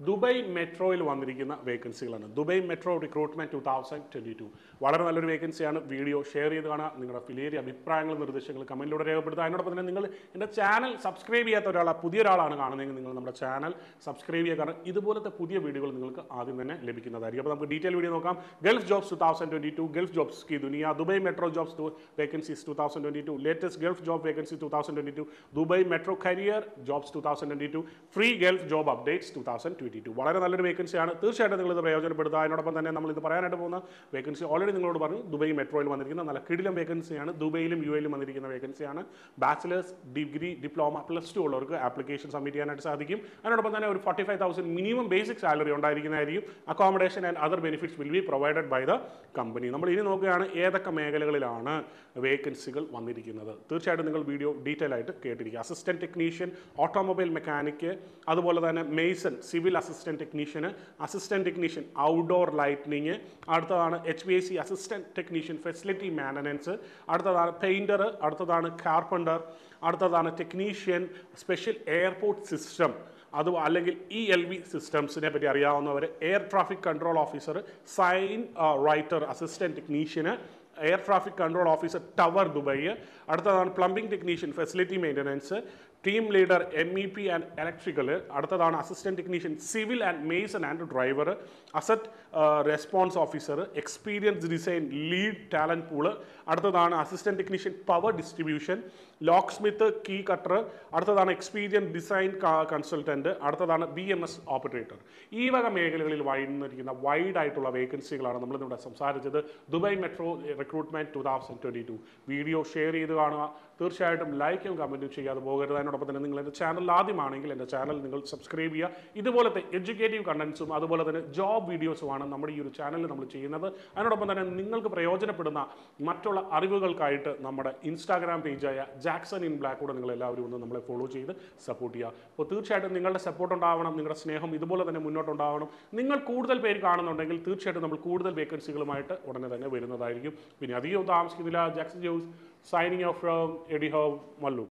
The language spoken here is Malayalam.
ദുബൈ മെട്രോയിൽ വന്നിരിക്കുന്ന വേക്കൻസികളാണ് Dubai metro recruitment two thousand twenty two വളരെ നല്ലൊരു വേക്കൻസിയാണ് വീഡിയോ ഷെയർ ചെയ്ത് കാണുക നിങ്ങളുടെ വിലയേറിയ അഭിപ്രായങ്ങളും നിർദ്ദേശങ്ങളും കമന്റിലൂടെ രേഖപ്പെടുത്തുക അതിനോടൊപ്പം തന്നെ നിങ്ങൾ എൻ്റെ ചാനൽ സബ്സ്ക്രൈബ് ചെയ്യാത്ത ഒരാളാണ് പുതിയ ഒരാളാണ് കാണുന്നതെങ്കിൽ നിങ്ങൾ നമ്മുടെ ചാനൽ സബ്സ്ക്രൈബ് ചെയ്യുക കാരണം ഇതുപോലത്തെ പുതിയ വീഡിയോകൾ നിങ്ങൾക്ക് ആദ്യം തന്നെ ലഭിക്കുന്നതായിരിക്കും അപ്പോൾ നമുക്ക് ഡീറ്റെയിൽ വീഡിയോ നോക്കാം Gulf jobs two thousand twenty two Gulf jobs കി ദുനിയ Dubai metro jobs two vacancies two thousand twenty two latest Gulf job vacancy two thousand twenty two Dubai metro career jobs two thousand twenty two free Gulf job updates two thousand twenty two വളരെ നല്ലൊരു വേക്കൻസിയാണ് തീർച്ചയായിട്ടും നിങ്ങൾ ഇത് പ്രയോജനപ്പെടുത്തുക അതിനോടൊപ്പം തന്നെ നമ്മൾ ഇത് പറയാനായിട്ട് പോകുന്ന വേക്കൻസി ഓൾറെഡി നിങ്ങളോട് പറഞ്ഞു ദുബൈ മെട്രോയിൽ വന്നിരിക്കുന്ന നല്ല കിടിലം വേക്കൻസിയാണ് ദുബൈയിലും യു എയിലും വന്നിരിക്കുന്ന വേക്കൻസിയാണ് bachelors degree diploma plus two ഉള്ളവർക്ക് ആപ്ലിക്കേഷൻ സബ്മിറ്റ് ചെയ്യാനായിട്ട് സാധിക്കും അതിനോടൊപ്പം തന്നെ ഒരു forty five thousand minimum basic salary ഉണ്ടായിരിക്കുന്നതായിരിക്കും accommodation and other benefits will be provided by the company നമ്മൾ ഇനി നോക്കുകയാണ് ഏതൊക്കെ മേഖലകളിലാണ് വേക്കൻസികൾ വന്നിരിക്കുന്നത് തീർച്ചയായിട്ടും നിങ്ങൾ വീഡിയോ ഡീറ്റെയിൽ ആയിട്ട് കേട്ടിരിക്കുക അസിസ്റ്റന്റ് ടെക്നീഷ്യൻ ഓട്ടോമൊബൈൽ മെക്കാനിക്ക് അതുപോലെ തന്നെ mason civil assistant technician assistant technician outdoor lightning അടുത്തതാണ് H B I C assistant technician facility maintenance അടുത്തതാണ് പെയിൻറ്റർ അടുത്തതാണ് കാർപ്പൻറ്റർ അടുത്തതാണ് ടെക്നീഷ്യൻ സ്പെഷ്യൽ എയർപോർട്ട് സിസ്റ്റം അത് അല്ലെങ്കിൽ ഇ എൽ വി സിസ്റ്റംസിനെ പറ്റി അറിയാവുന്നവർ air traffic control officer sign writer assistant technician air traffic control officer tower Dubai അടുത്തതാണ് plumbing technician facility maintenance team leader M E P and electrical അടുത്തതാണ് assistant technician civil and mason and driver asset response officer experience design lead talent pool അടുത്തതാണ് assistant technician power distribution locksmith key cutter അടുത്തതാണ് എക്സ്പീരിയൻസ് ഡിസൈൻ കൺസൾട്ടൻറ്റ് അടുത്തതാണ് ബി എം എസ് ഓപ്പറേറ്റർ ഈ വക മേഖലകളിൽ വന്നിരിക്കുന്ന വൈഡ് ആയിട്ടുള്ള വേക്കൻസികളാണ് നമ്മളിന്നിവിടെ സംസാരിച്ചത് Dubai metro recruitment two thousand twenty two video share ചെയ്ത് കാണുക തീർച്ചയായിട്ടും ലൈക്കും കമൻറ്റും ചെയ്യാതെ പോകരുത് അതിനോടൊപ്പം തന്നെ നിങ്ങൾ എൻ്റെ ചാനൽ ആദ്യമാണെങ്കിൽ എൻ്റെ ചാനൽ നിങ്ങൾ സബ്സ്ക്രൈബ് ചെയ്യുക ഇതുപോലത്തെ എഡ്യൂക്കേറ്റീവ് കണ്ടൻസും അതുപോലെ തന്നെ ജോബ് വീഡിയോസുമാണ് നമ്മുടെ ഈ ഒരു ചാനലിൽ നമ്മൾ ചെയ്യുന്നത് അതിനോടൊപ്പം തന്നെ നിങ്ങൾക്ക് പ്രയോജനപ്പെടുന്ന മറ്റുള്ള അറിവുകൾക്കായിട്ട് നമ്മുടെ ഇൻസ്റ്റാഗ്രാം പേജായ ജാക്സൺ ഇൻ ബ്ലാക്ക് കൂടെ നിങ്ങൾ എല്ലാവരും ഒന്ന് നമ്മളെ ഫോളോ ചെയ്ത് സപ്പോർട്ട് ചെയ്യുക അപ്പോൾ തീർച്ചയായിട്ടും നിങ്ങളുടെ സപ്പോർട്ട് ഉണ്ടാവണം നിങ്ങളുടെ സ്നേഹം ഇതുപോലെ തന്നെ മുന്നോട്ടുണ്ടാവണം നിങ്ങൾ കൂടുതൽ പേര് കാണുന്നുണ്ടെങ്കിൽ തീർച്ചയായിട്ടും നമ്മൾ കൂടുതൽ വേക്കൻസികളുമായിട്ട് ഉടനെ തന്നെ വരുന്നതായിരിക്കും പിന്നെ അധികം താമസിക്കുന്നില്ല Jackson Jose signing off from എഡി ഹോവ് മല്ലു